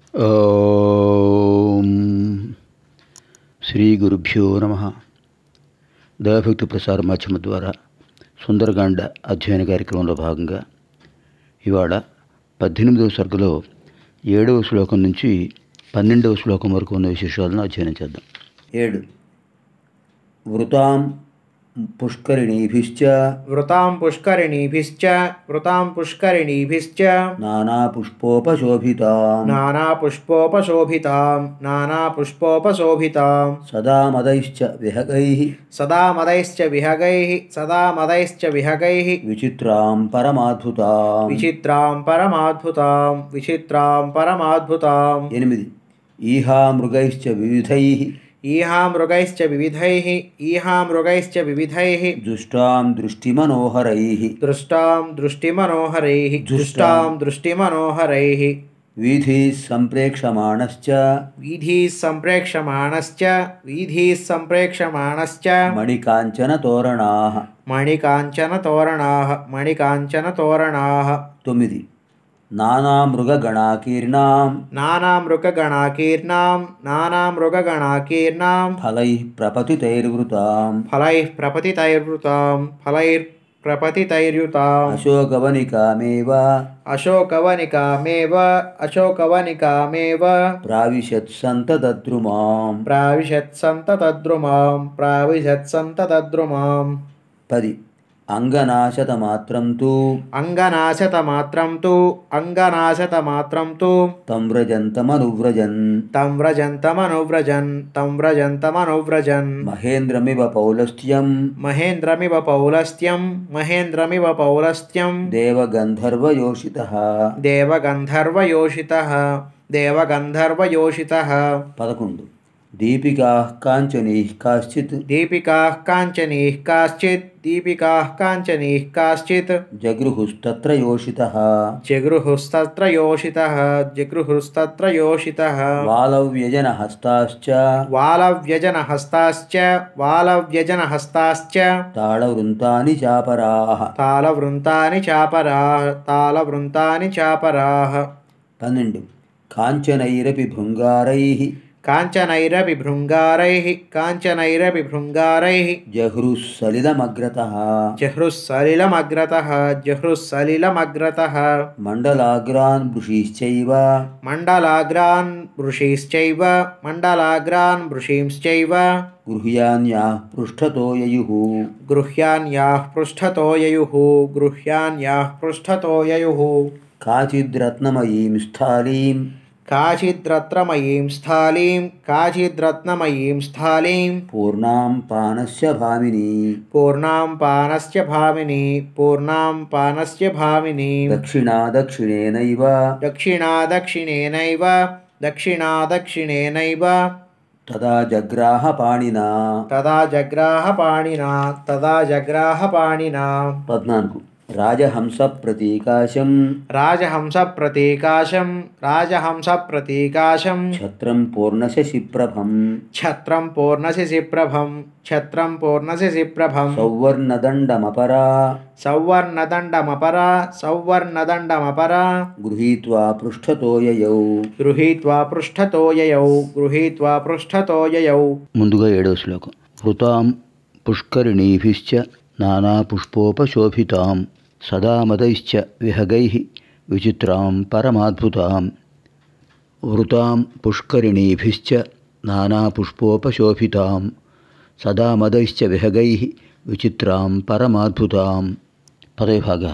ఓం శ్రీ గురుభ్యో నమ దైవభక్తి ప్రసార మాధ్యమం ద్వారా సుందరకాండ అధ్యయన కార్యక్రమంలో భాగంగా ఇవాళ పద్దెనిమిదవ సర్గలో ఏడవ శ్లోకం నుంచి పన్నెండవ శ్లోకం వరకు ఉన్న విశేషాలను అధ్యయనం చేద్దాం ఏడు వృతాం పుష్కరిణీభిశ్చ వృతాం పుష్కరిణీభిశ్చ వృతాం పుష్కరిణీభిశ్చ నానాపుష్పోపశోభితాం నానాపుష్పోపశోభితాం నానాపుష్పోపశోభితాం సదా మదైశ్చ విహగైః సదా మదైశ్చ విహగైః సదా మదైశ్చ విహగైః విచిత్రాం పరమాద్భుతాం విచిత్రాం పరమాద్భుతాం విచిత్రాం పరమాద్భుతాం ఎనిమిది ఈహా మృగైశ్చ వివిధైః ఈహా మృగైశ్చ వివిధైః ఈహా మృగైశ్చ వివిధైః దృష్టాం దృష్టిమనోహరైః దృష్టాం దృష్టిమనోహరైः దృష్టాం దృష్టిమనోహరైः వీధీः సంప్రేక్షమాణశ్చ వీధీः सम्प्रेक्षमाणश्च వీధీः सम्प्रेक्षमाणश्च మణికాంచనతోరణాः మణికాంచనతోరణాः మణికాంచనతోరణాः తొమ్మిది నానామృగగణాకీర్ణాం నానామృగగణాకీర్ణాం నానామృగగణాకీర్ణాం ఫలైः ప్రపతితైర్వృతాం ఫలైः ప్రపతితైర్వృతాం ఫలైः ప్రపతితైర్యుతాం అశోకవనికామేవ అశోకవనికామేవ అశోకవనికామేవ ప్రావిశత్సంతదద్రుమాం ప్రావిశత్సంతతద్రుమాం ప్రావిశత్సంతతద్రుమాం పది అంగనాశతమాత్రం తు అంగనాశతమాత్రం తు అంగనాశతమాత్రం తు తం వ్రజంతమనువ్రజన్ తం వ్రజంతమనువ్రజన్ తం వ్రజంతమనువ్రజన్ మహేంద్రమివ పౌలస్త్యం మహేంద్రమివ పౌలస్త్యం మహేంద్రమివ పౌలస్త్యం దేవగంధర్వయోషిత దేవగంధర్వయోషితః దేవగంధర్వయోషితः పదకొండు దీపికా కాంచనీః కాశ్చిత్ దీపికాः కాంచనీः కాశ్చిత్ దీపికాः కాంచనీः కాశ్చిత్ జగృహుస్తత్ర యోషితః జగృహుస్తత్ర యోషితः జగృహుస్తత్ర యోషితः వాలవ్యజనహస్తాశ్చ వాలవ్యజనహస్తాశ్చ వాలవ్యజనహస్తాశ్చ తాళవృంతాని చాపరాः తాళవృంతాని చాపరాः తాళవృంతాని చాపరాः పన్నెండు కాంచనైరపి భృంగారైః కాంచనైరపి భృంగారైः కాంచనైరపి భృంగారైः జహృः సలిలమగ్రతः జహృస్సలిలమగ్రతः జహృస్సలిలమగ్రతः మండలాగ్రాన్ వృషీశ్చైవ మండలాగ్రాన్ వృషీశ్చైవ మండలాగ్రాన్ వృషీంశ్చైవ గృహ్యాన్యాः పృష్ఠతో యయుः గృహ్యాన్యాः పృష్ఠతో యయుः గృహ్యాన్యాः పృష్ఠతో యయుः కాచిద్రత్నమయీం స్థాళీం కాచిద్రత్నమయీం స్థాళీం కాచిద్రత్నమయీం స్థాళీం పూర్ణాం పానస్య భామిని పూర్ణాం పానస్య భామిని పూర్ణాం పానస్య భామిని దక్షిణా దక్షిణేనైవ దక్షిణా దక్షిణేనైవ దక్షిణా దక్షిణేనైవ తదా జగ్రాహ పాణినా తదా జగ్రాహ పాణినా తదా జగ్రాహ పాణినా పద్నాలుగు రాజహంస ప్రతీకాశం రాజహంస ప్రతీకాశం రాజహంస ప్రతీకాశం ఛత్రం పూర్ణశశిప్రభం ఛత్రం పూర్ణశిశిప్రభం ఛత్రం పూర్ణశిశిప్రభం సౌవర్ణదండమపరా సౌవర్ణదండమపరా సౌవర్ణదండమపరా గృహీత్వా పృష్ఠతో యయౌ గృహీత్వా పృష్ఠతో యయౌ గృహీత్వా పృష్ఠతో యయౌ ముందుగా ఏడవ శ్లోకం వృతాం పుష్కరిణీభిశ్చ నానాపుష్పోపశోభితాం సదా మదైశ్చ విహగైః విచిత్రాం పరమాద్భుతాం వృతాం పుష్కరిణీభిశ్చ నానాపుష్పోపశోభితాం సదా మదైశ్చ విహగైః విచిత్రాం పరమాద్భుతాం పదవిభాగः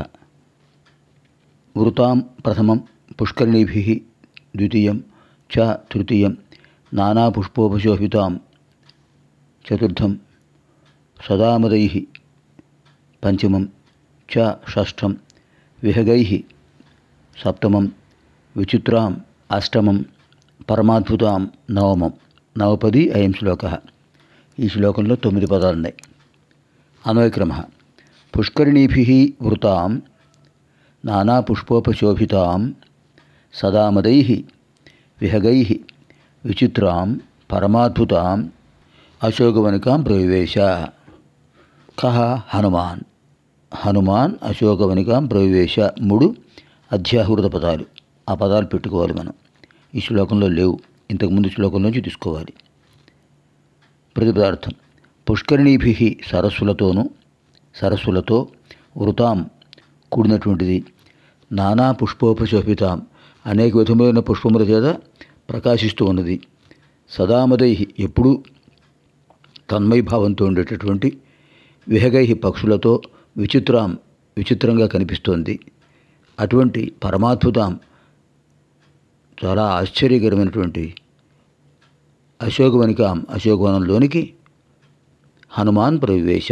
వృతాం ప్రథమం పుష్కరిణీభిः ద్వితీయం చ తృతీయం నానాపుష్పోపశోభితాం చతుర్థం సదామదైः పంచమం చ షష్ఠం విహగైः సప్తమం విచిత్రాం అష్టమం పరమాద్భుతాం నవమం నవపది అయం శ్లోక ఈ శ్లోకంలో తొమ్మిది పదాలు ఉన్నాయి అన్వయక్రమ పుష్కరిణీభిः వృతాం నానాపుష్పోపశోభితాం సదామదైः విహగైः విచిత్రాం పరమాద్భుతాం అశోకవనికాం ప్రవివేశ కహ హనుమాన్ హనుమాన్ అశోకవనికాం ప్రవివేశ మూడు అధ్యాహృత పదాలు ఆ పదాలు పెట్టుకోవాలి మనం ఈ శ్లోకంలో లేవు ఇంతకుముందు శ్లోకంలోంచి తీసుకోవాలి ప్రతిపదార్థం పుష్కరిణీభి సరస్సులతోనూ సరస్సులతో వృతాం కూడినటువంటిది నానా పుష్పోపశోభితాం అనేక విధములైన పుష్పముల చేత ప్రకాశిస్తూ ఉన్నది సదామదై ఎప్పుడూ తన్మయభావంతో ఉండేటటువంటి విహగై పక్షులతో విచిత్రాం విచిత్రంగా కనిపిస్తోంది అటువంటి పరమాద్భుతాం చాలా ఆశ్చర్యకరమైనటువంటి అశోకవనికాం అశోకవనంలోనికి హనుమాన్ ప్రవేశ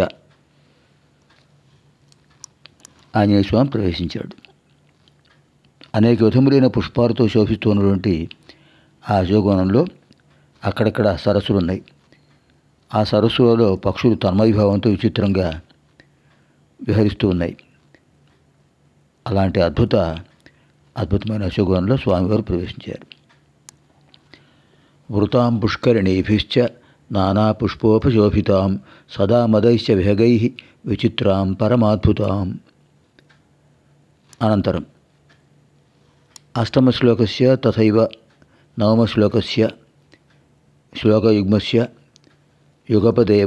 ఆంజనేయ స్వామి ప్రవేశించాడు అనేక విధములైన పుష్పాలతో శోభిస్తున్నటువంటి ఆ అశోకవనంలో అక్కడక్కడ సరస్సులు ఉన్నాయి ఆ సరస్సులలో పక్షులు తన్మయభావంతో విచిత్రంగా విహరిస్తూ ఉన్నాయి అలాంటి అద్భుత అద్భుతమైన అశోకవనంలో స్వామివారు ప్రవేశించారు వృతాం పుష్కరిణీభిశ్చ నానా పుష్పోపశోభితాం సదా మదైశ్చ విహగై విచిత్రాం పరమాద్భుతాం అనంతరం అష్టమశ్లోకస్య తథైవ నవమశ్లోకస్య శ్లోకయుగ్మస్య యుగపదేవ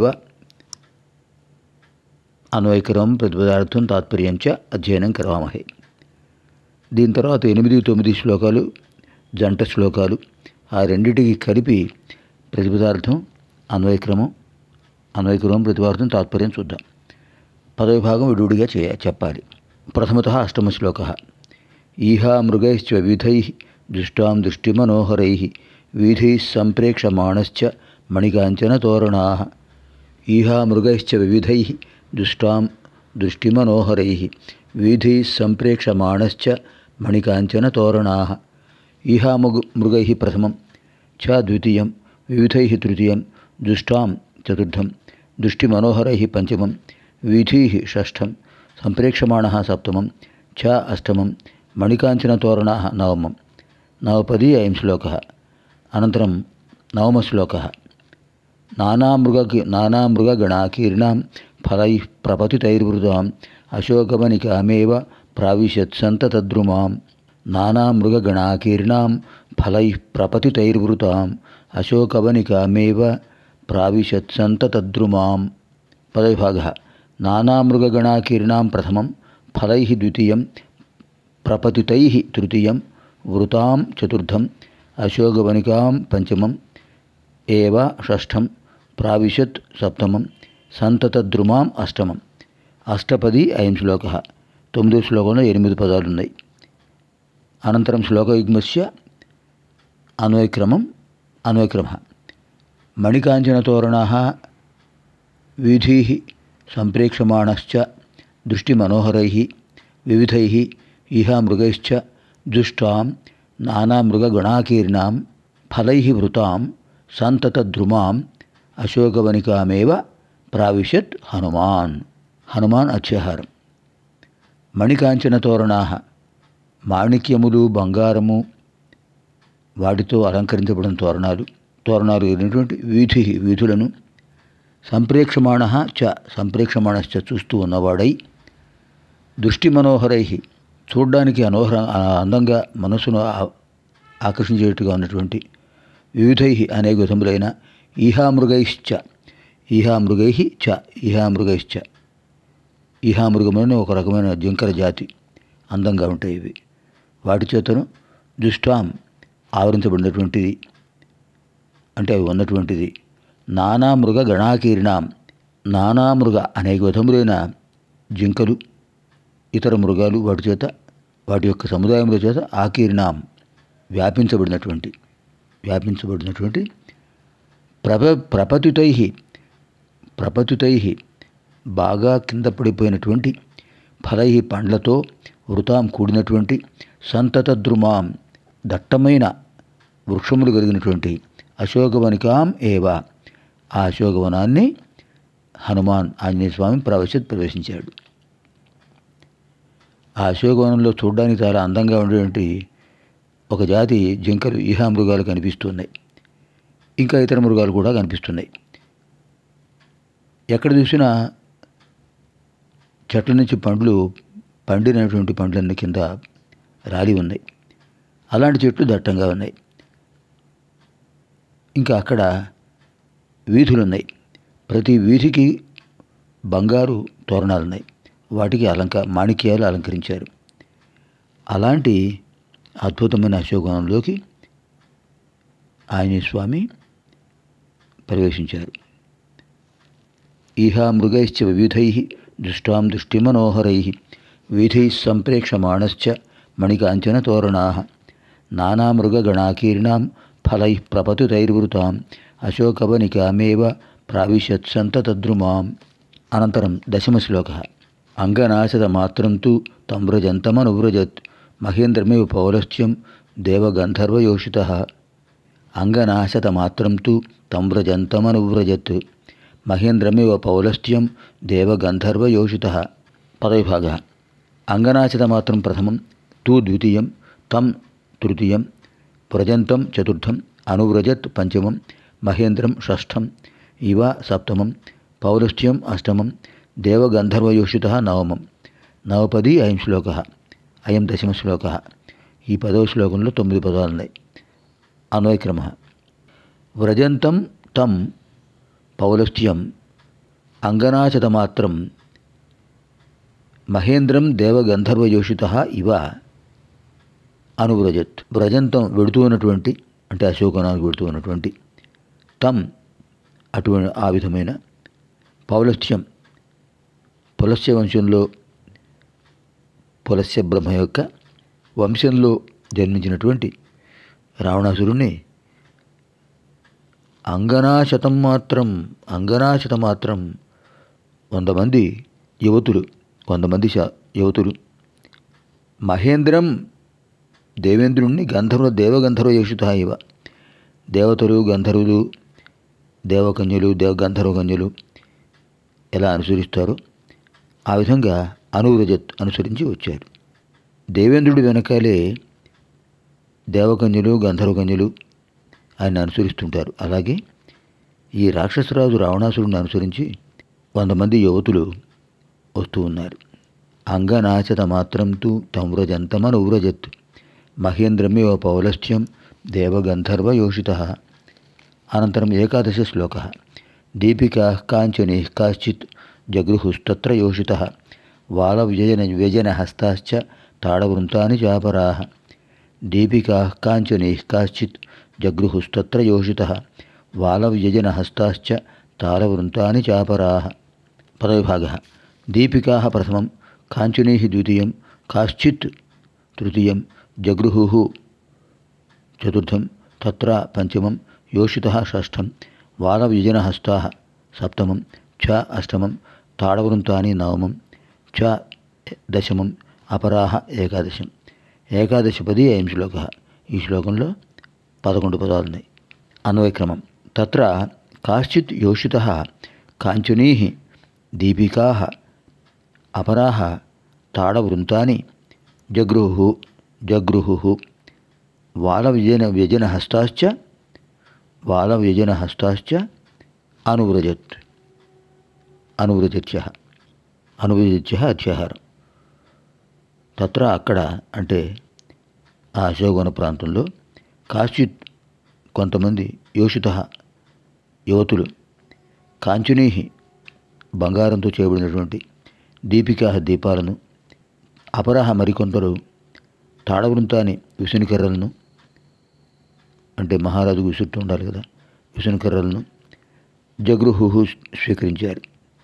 అన్వయకరం ప్రతిపదార్థం తాత్పర్యం చ అధ్యయనం కరవామహే దీని తర్వాత ఎనిమిది తొమ్మిది శ్లోకాలు జంట శ్లోకాలు ఆ రెండిటికి కలిపి ప్రతిపదార్థం అన్వయక్రమం అన్వయక్రమం ప్రతిపార్థం తాత్పర్యం చూద్దాం పదవి భాగం విడుడిగా చేయ చెప్పాలి ప్రథమత అష్టమ శ్లోక ఈహా మృగైశ్చ వివిధై దృష్టాం దృష్టిమనోహరై వీధై సంప్రేక్షమాణశ్చ మణికాంచన తోరణా ఈహా మృగైశ్చ వివిధై దృష్టాం దృష్టిమనోహరై వీధై సంప్రేక్షమాణశ్చ మణికాంచన తోరణా ఈహా మృగ మృగై ప్రథమం చ ద్వితీయం వివిధై తృతీయం దృష్టాం చతుర్థం దృష్టిమనోహరై పంచమం వీధీ షష్ఠం సంప్రేక్షమాణ సప్తమం చ అష్టమం మణికాంచనతోరణ నవమం నవపది అయం శ్లోక అనంతరం నవమశ్లోక నానామృగ నానామృగగణాకీర్ణాం ఫలై ప్రపతితైర్వృతాం అశోకవనికామేవ ప్రావిశత్సంతతద్రుమాం నానామృగగణాకీర్ణాం ఫలై ప్రపతితైర్వృతాం అశోకవనికామేవ ప్రావిశత్సంతతద్రుమాం పదవిభాగ నానామృగగణాకీర్ణాం ప్రథమం ఫలై ద్వితీయం ప్రపతితై తృతీయం వృతాం చతుర్థం అశోకవనికాం పంచమం ఏవ షష్ఠం ప్రావిశత్ సప్తమం సంతతద్రుమాం అష్టమం అష్టపది అయం శ్లోక తొమ్మిదో శ్లోకంలో ఎనిమిది పదాలు ఉన్నాయి అనంతరం శ్లోకయుగ్మస్య అన్వయక్రమం అన్వయక్రమ మణికాంచనతోరణ వీధీ సంప్రేక్షమాణశ్చ దృష్టిమనోహరై వివిధై ఇహ మృగైశ్చ దుష్టాం నానామృగగణాకీర్ణాం ఫలై వృతాం సంతతద్రుమాం అశోకవనికామేవ ప్రావిశత్ హనుమాన్ హనుమాన్ అత్యహారం మణికాంచన తోరణా మాణిక్యములు బంగారము వాటితో అలంకరించబడిన తోరణాలు తోరణాలు అయినటువంటి వీధి వీధులను సంప్రేక్షమాణ చ సంప్రేక్షమాణశ్చ చూస్తూ ఉన్నవాడై దృష్టి మనోహరై చూడ్డానికి అనోహర అందంగా మనసును ఆ- ఆకర్షించేట్టుగా ఉన్నటువంటి వివిధై అనేక విధములైన ఈహామృగైశ్చ ఈహామృగై చ ఈహామృగైశ్చ ఈహామృగమైన ఒక రకమైన జింకల జాతి అందంగా ఉంటాయి ఇవి వాటి చేతను దుష్టాం ఆవరించబడినటువంటిది అంటే అవి ఉన్నటువంటిది నానా మృగ గణాకీర్ణాం నానా మృగ అనేక విధములైన జింకలు ఇతర మృగాలు వాటి చేత వాటి యొక్క సముదాయముల చేత ఆకీర్ణాం వ్యాపించబడినటువంటి వ్యాపించబడినటువంటి ప్రప ప్రపతితై ప్రపతితై బాగా కింద పడిపోయినటువంటి ఫలై పండ్లతో వృతాం కూడినటువంటి సంతతద్రుమాం దట్టమైన వృక్షములు కలిగినటువంటి అశోకవనికాం ఏవ ఆ అశోకవనాన్ని హనుమాన్ ఆంజనేయ స్వామి ప్రవేశిత్ ప్రవేశించాడు ఆ అశోకవనంలో చూడడానికి చాలా అందంగా ఉండేటువంటి ఒక జాతి జింకలు ఈహా మృగాలు కనిపిస్తున్నాయి ఇంకా ఇతర మృగాలు కూడా కనిపిస్తున్నాయి ఎక్కడ చూసినా చెట్ల నుంచి పండ్లు పండినటువంటి పండ్లన్నీ కింద రాలి ఉన్నాయి అలాంటి చెట్లు దట్టంగా ఉన్నాయి ఇంకా అక్కడ వీధులున్నాయి ప్రతి వీధికి బంగారు తోరణాలున్నాయి వాటికి అలంక మాణిక్యాలు అలంకరించారు అలాంటి అద్భుతమైన అశోకవనంలోకి ఆంజనేయ స్వామి ప్రవేశించారు ఇహ మృగైశ్చ వివిధై దృష్టాం దృష్టిమనోహరై వీధై సంప్రేక్షమాణశ్చ మణికాంచన తోరణా నానామృగగణాకీర్ణాం ఫలై ప్రపతుతైర్వృతాం అశోకవనికామేవ ప్రావిశత్సంతతద్రుమాం అనంతరం దశమశ్లోక అంగనాశతమాత్రం తు తం వ్రజంతమనువ్రజత్ మహేంద్రమేవ పౌలస్త్యం దేవగంధర్వయోషిత అంగనాశతమాత్రం తు తం వ్రజంతమనువ్రజత్ మహేంద్రమేవ పౌలస్త్యం దేవగంధర్వయోషిత పదవిభాగ అంగనాశతమాత్రం ప్రథమం తు ద్వితీయం తం తృతీయం వ్రజంతం చతుర్థం అనువ్రజత్ పంచమం మహేంద్రం షష్ఠం ఇవ సప్తమం పౌలస్త్యం అష్టమం దేవగంధర్వయోషిత నవమం నవపది అయం శ్లోక అయం దశమ శ్లోక ఈ పదవ శ్లోకంలో తొమ్మిది పదాలు ఉన్నాయి అన్వయక్రమ వ్రజంతం తం పౌలస్త్యం అంగనాచతమాత్రం మహేంద్రం దేవగంధర్వయోషిత ఇవ అనువ్రజత్ వ్రజంతం వెడుతూ ఉన్నటువంటి అంటే అశోకనానికి వెడుతూ ఉన్నటువంటి తం అటువంటి ఆ విధమైన పౌలస్త్యం పులస్య వంశంలో పులస్య బ్రహ్మ యొక్క వంశంలో జన్మించినటువంటి రావణాసురుణ్ణి అంగనాశతం మాత్రం అంగనాశతం మాత్రం వంద మంది యువతులు వంద మంది శా యువతులు మహేంద్రం దేవేంద్రుణ్ణి గంధర్వ దేవగంధర్వ యేషుత ఇవ దేవతలు గంధర్వులు దేవకన్యలు దేవ గంధర్వకన్యలు ఎలా అనుసరిస్తారో ఆ విధంగా అనువ్రజత్ అనుసరించి వచ్చారు దేవేంద్రుడి వెనకాలే దేవకన్యలు గంధర్వకన్యలు ఆయన అనుసరిస్తుంటారు అలాగే ఈ రాక్షసరాజు రావణాసురుడిని అనుసరించి వంద మంది యువతులు వస్తూ ఉన్నారు అంగనాచత మాత్రం తు తంవ్రజంతమను ఉవ్రజత్ మహేంద్రమేవ పౌలస్త్యం దేవగంధర్వయోషిత అనంతరం ఏకాదశ శ్లోక దీపికా కాంచనే కాశ్చిత్ జగృహుస్తత్ర యోషిత వాలవ్యజన వ్యజనహస్తాశ్చ తాడవృంతాని చాపరా దీపికా కాంచనే కాశ్చిత్ జగృహుస్తత్ర యోషిత వాలవ్యజనహస్తాశ్చ తాళవృంతాని చాపరా పదవిభాగ దీపికా ప్రథమం కాంచనే ద్వితీయం కాశ్చిత్ తృతీయం జగృహు చతుర్థం తత్ర పంచమం యోషిత షష్ఠం వాలవిజనహస్తా సప్తమం చ అష్టమం తాళవృంతాని నవమం చ దశమం అపరాహ ఏకాదశం ఏకాదశపది అయం శ్లోక ఈ శ్లోకంలో పదకొండు పదాలు ఉన్నాయి అన్వయక్రమం తత్ర కాశ్చిత్ యోషిత కాంచనీ దీపికా అపరాహ తాళవృంతాని జగృహు జగృహు వాలవ్యజన వ్యజనహస్తాశ్చ వాలవ్యజనహస్తాశ్చ అనువ్రజత్ అనువ్రజత్య అనువ్రజత్య అత్యాహారం తత్ర అక్కడ అంటే ఆ అశోకవన ప్రాంతంలో కాశ్చిత్ కొంతమంది యోషిత యువతులు కాంచునీ బంగారంతో చేయబడినటువంటి దీపికా దీపాలను అపరాహ మరికొందరు తాళవృంతాన్ని విసునికర్రలను అంటే మహారాజుకు విసురుతూ ఉండాలి కదా విసునికర్రలను జగృహు స్వీకరించారు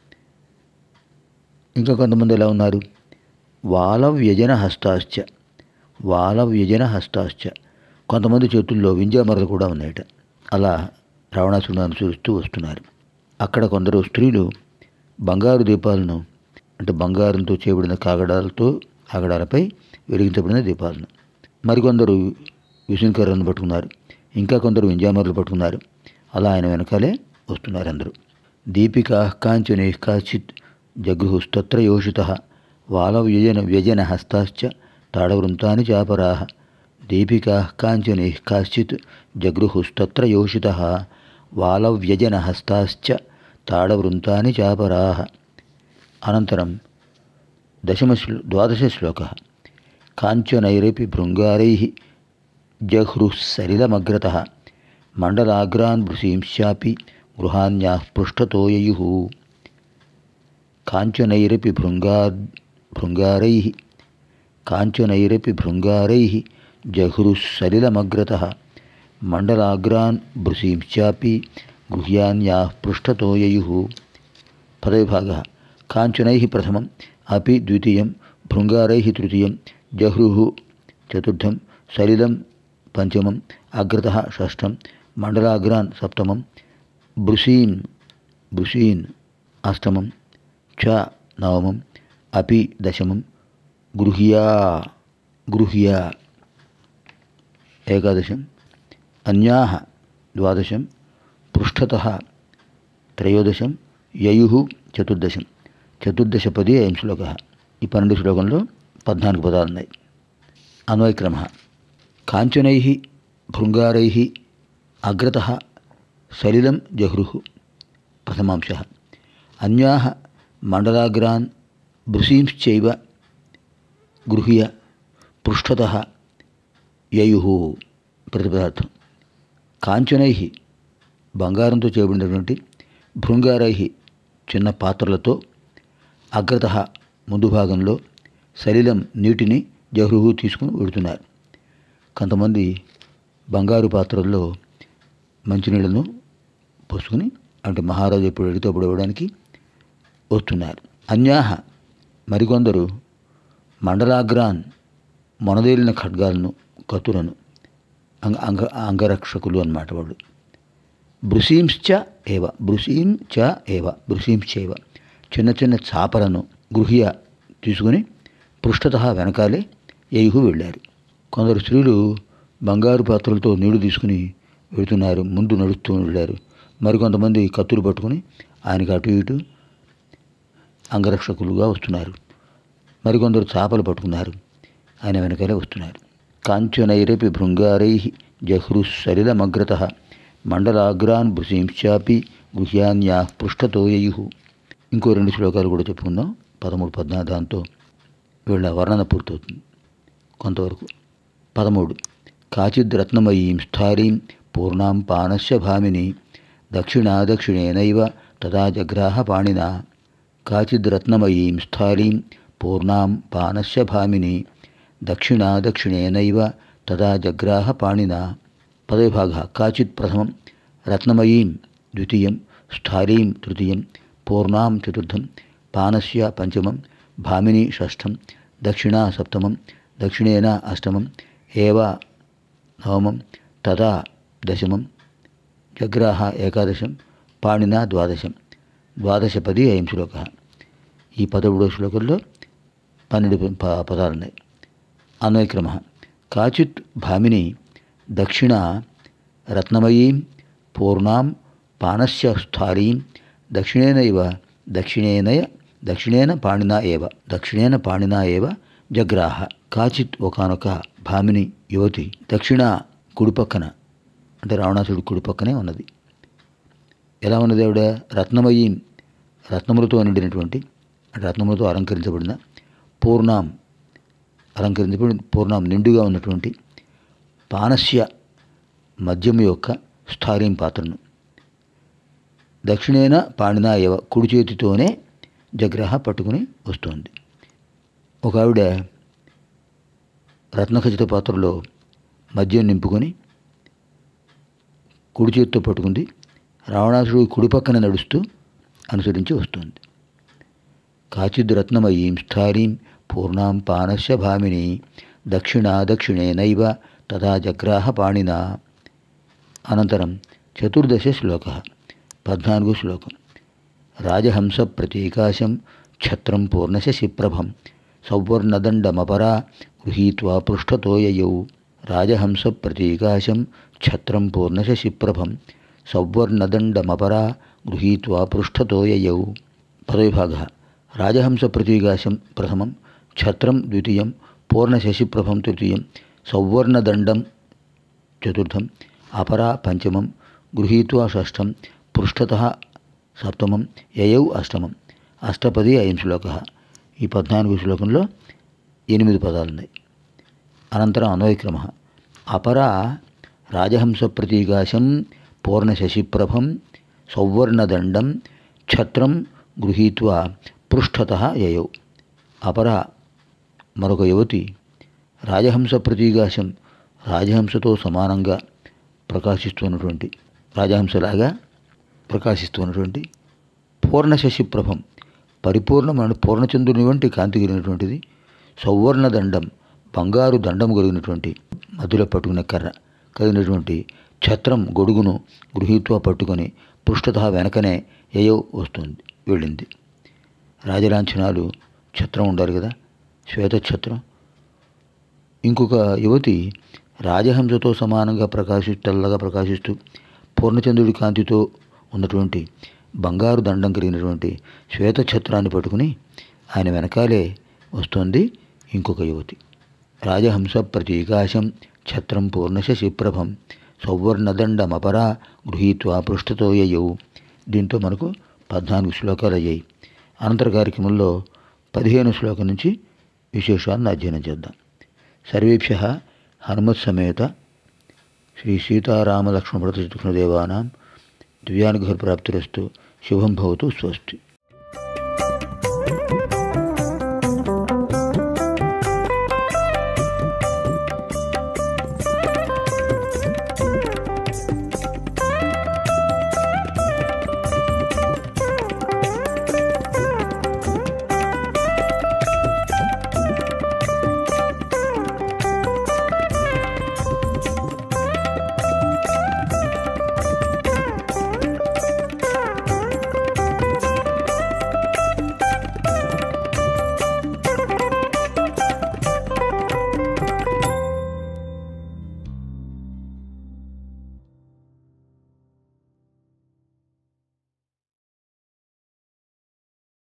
ఇంకా కొంతమంది ఎలా ఉన్నారు వాల వ్యజన హస్తాశ్చ వాల వ్యజన హస్తాశ్చ కొంతమంది చేతుల్లో వింజామరలు కూడా ఉన్నాయట అలా రావణాసురుడు అనుసరిస్తూ వస్తున్నారు అక్కడ కొందరు స్త్రీలు బంగారు దీపాలను అంటే బంగారంతో చేయబడిన కాగడాలతో కాగడాలపై వెలిగించబడిన దీపాలను మరికొందరు విసునికర్రలను పట్టుకున్నారు ఇంకా కొందరు వింజామరలు పట్టుకున్నారు అలా ఆయన వెనకాలే వస్తున్నారు అందరూ దీపికా కాంచనే కాచిత్ జగృహుస్తత్ర యోషిత వాల వ్యజన వ్యజన హస్తాశ్చ తాడవృంతాని చాపరా దీపికా కాంచనే కాశ్చిత్ జగృహుస్తత్ర యోషిత వాల వ్యజన హస్తాశ్చ తాడవృంతాని చాపరా అనంతరం దశమ శ్లో ద్వాదశ శ్లోక కాంచనైరపి భృంగారై జహ్రుః సలిలమగ్రత మండలాగ్రాన్ భృశీంశాపి గృహాన్యా పృష్ఠతో యయు కాంచనైరపి భృంగా భృంగారై కాంచనైరపి భృంగారై జహృసలిలమగ్రత మండలాగ్రాన్ భృశీంశ్చాపి గృహ్యాన్యా పృష్ఠతో యయు పదవిభాగ కాంచనై ప్రథమం అపి ద్వితీయం భృంగారై తృతీయం జహ్రు చతుర్థం సలిలం పంచమం అగ్రత షష్టం మండలాగ్రాన్ సప్తమం బృషీన్ బృషీన్ అష్టమం చ నవమం అపి దశమం గృహ్యా గృహ్యా ఏకాదశం అన్యా ద్వాదశం పృష్ఠత త్రయోదశం యయు చతుర్దశం చతుర్దశపది అయం శ్లోక ఈ పన్నెండు శ్లోకంలో పద్నాలుగు పదాలు ఉన్నాయి అన్వయక్రమ కాంచనై భృంగారై అగ్రత సలిలం జహ్రు ప్రథమాంశ అన్యా మండలాగ్రాన్ భృశీంశ్చైవ గృహ్య పృష్ఠత యయు ప్రతిపదార్థం కాంచనై బంగారంతో చేయబడినటువంటి భృంగారై చిన్న పాత్రలతో అగ్రత ముందు భాగంలో సలిలం నీటిని జహ్రుహు తీసుకుని వెడుతున్నారు కొంతమంది బంగారు పాత్రల్లో మంచినీళ్ళను పోసుకుని అంటే మహారాజు ఎప్పుడు అడిగితే అప్పుడు ఇవ్వడానికి వస్తున్నారు అన్యాహ మరికొందరు మండలాగ్రాన్ మొనదేలిన ఖడ్గాలను కత్తులను అంగ అంగ అంగరక్షకులు అన్నమాట వాళ్ళు బృషీంశ్చ ఏవ బృషీం చ ఏవ బృషీంశ్చైవ చిన్న చిన్న చాపలను గృహ్య తీసుకుని పృష్ఠత వెనకాలే యయుహు వెళ్ళారు కొందరు స్త్రీలు బంగారు పాత్రలతో నీళ్లు తీసుకుని వెళుతున్నారు ముందు నడుస్తూ వెళ్ళారు మరికొంతమంది కత్తులు పట్టుకుని ఆయనకి అటు ఇటు అంగరక్షకులుగా వస్తున్నారు మరికొందరు చాపలు పట్టుకున్నారు ఆయన వెనకాలే వస్తున్నారు కాంచనైరపి భృంగారై జహ్రు సలిలమగ్రత మండలాగ్రాన్ భృశీంశాపి గృహ్యాన్యా పృష్ఠతో యయు ఇంకో రెండు శ్లోకాలు కూడా చెప్పుకుందాం పదమూడు పద్నాలుగు దాంతో వీళ్ళ వర్ణన పూర్తవుతుంది కొంతవరకు పదమూడు కాచిద్ రత్నమయీం స్థారీం పూర్ణాం పానస్య భామిని దక్షిణా దక్షిణేనైవ తదా జగ్రాహ పాణినా కాచిద్ రత్నమయీం స్థారీం పూర్ణాం పానస్య భామిని దక్షిణా దక్షిణేనైవ తదా జగ్రాహ పాణినా పదవిభాగ కాచిత్ ప్రథమం రత్నమయీం ద్వితీయం స్థారీం తృతీయం పూర్ణాం చతుర్థం పానస్య పంచమం భామిని షష్ఠం దక్షిణా సప్తమం దక్షిణేన అష్టమం ఏవ నవమం తదా దశమం జగ్రాహ ఏకాదశం పాణినా ద్వాదశం ద్వాదశపది అయం శ్లోక ఈ పదమూడో శ్లోకంలో పన్నెండు ప- పదాలున్నాయి అన్వయక్రమ కాచిత్ భామిని దక్షిణ రత్నమయీం పూర్ణాం పానస్య స్థారీం దక్షిణేనైవ దక్షిణేనయ దక్షిణేన పాణినా ఏవ దక్షిణేన పాణినా ఏవ జగ్రాహ కాచిత్ ఒకనొక భామిని యువతి దక్షిణ కుడిపక్కన అంటే రావణాసుడి కుడిపక్కనే ఉన్నది ఎలా ఉన్నది ఆవిడ రత్నమయీం రత్నములతో నిండినటువంటి అంటే రత్నములతో అలంకరించబడిన పూర్ణాం అలంకరించబడిన పూర్ణాం నిండుగా ఉన్నటువంటి పానస్య మద్యము యొక్క స్థారీం పాత్రను దక్షిణేన పాణినా ఏవ కుడి చేతితోనే జగ్రహ పట్టుకుని వస్తుంది ఒక ఆవిడ రత్నఖచిత పాత్రలో మద్యం నింపుకొని కుడి చేతితో పట్టుకుంది రావణాసుడు కుడి పక్కన నడుస్తూ అనుసరించి వస్తుంది కాచిద్ రత్నమయీం స్థారీం పూర్ణాం పానస్య భామిని దక్షిణా దక్షిణేనైవ తదా జగ్రాహ పాణినా అనంతరం చతుర్దశ శ్లోక పద్నాలుగో శ్లోకం రాజహంస ప్రతీకాశం ఛత్రం పూర్ణశశిప్రభం సౌవర్ణదండమపరా గృహీత్వా పృష్ఠతో యయౌ రాజహంస ప్రతీకాశం ఛత్రం పూర్ణశశిప్రభం సౌవర్ణదండమపరా గృహీత్వా పృష్ఠతో యయౌ పదవిభాగ రాజహంస ప్రతీకాశం ప్రథమం ఛత్రం ద్వితీయం పూర్ణశశిప్రభం తృతీయం సౌవర్ణదండం చతుర్థం అపరా పంచమం గృహీత్వా షష్ఠం పృష్ఠత సప్తమం యయౌ అష్టమం అష్టపది అయం శ్లోక ఈ పద్నాలుగు శ్లోకంలో ఎనిమిది పదాలు ఉన్నాయి అనంతరం అన్వయక్రమ అపరా రాజహంస ప్రతీకాశం పూర్ణశశిప్రభం సౌవర్ణదండం ఛత్రం గృహీత్వా పృష్ఠత యయౌ అపర మరొక యువతి రాజహంస ప్రతీకాశం రాజహంసతో సమానంగా ప్రకాశిస్తున్నటువంటి రాజహంసలాగా ప్రకాశిస్తున్నటువంటి పూర్ణశశిప్రభం పరిపూర్ణమైన పూర్ణచంద్రుని వంటి కాంతి కలిగినటువంటిది సౌవర్ణ దండం బంగారు దండం కలిగినటువంటి మధ్యలో పట్టుకున్న కర్ర కలిగినటువంటి ఛత్రం గొడుగును గృహీత్వ పట్టుకొని పృష్ఠత వెనకనే ఏయో వస్తుంది వెళ్ళింది రాజలాంఛనాలు ఛత్రం ఉండాలి కదా శ్వేత ఛత్రం ఇంకొక యువతి రాజహంసతో సమానంగా ప్రకాశి తెల్లగా ప్రకాశిస్తూ పూర్ణచంద్రుడి కాంతితో ఉన్నటువంటి బంగారు దండం కలిగినటువంటి శ్వేత ఛత్రాన్ని పట్టుకుని ఆయన వెనకాలే వస్తోంది ఇంకొక యువతి రాజహంస ప్రతీకాశం ఛత్రం పూర్ణశశిప్రభం సౌవర్ణదండమపరా గృహీత్వా పృష్ఠతో యయౌ దీంతో మనకు పద్నాలుగు శ్లోకాలు అయ్యాయి అనంతర కార్యక్రమంలో పదిహేను శ్లోకం నుంచి విశేషాలను అధ్యయనం చేద్దాం సర్వేభ్య హనుమత్ సమేత శ్రీ సీతారామలక్ష్మణభరత చతుర్దేవానాం దివ్యానుగ్రహ ప్రాప్తిరస్తు శుభం భవతు స్వస్తి